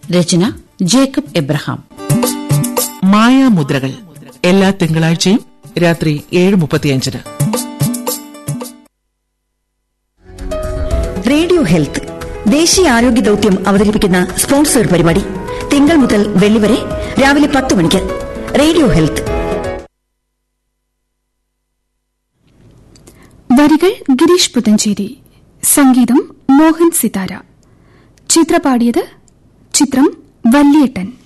രചന Jacob Abraham മായാമുദ്രകൾ എല്ലാ തിങ്കളാഴ്ചയും രാത്രി ഏഴ് മുപ്പത്തിയഞ്ചിന് റേഡിയോ ഹെൽത്ത് ദേശീയ ആരോഗ്യ ദൌത്യം അവതരിപ്പിക്കുന്ന സ്പോൺസേഡ് പരിപാടി തിങ്കൾ മുതൽ വെള്ളി വരെ രാവിലെ പത്ത് മണിക്ക് റേഡിയോ ഹെൽത്ത് വരികൾ ഗിരീഷ് പുതഞ്ചേരി സംഗീതം മോഹൻ സിതാര ചിത്രപാടിയത് ചിത്രം വല്യേട്ടൻ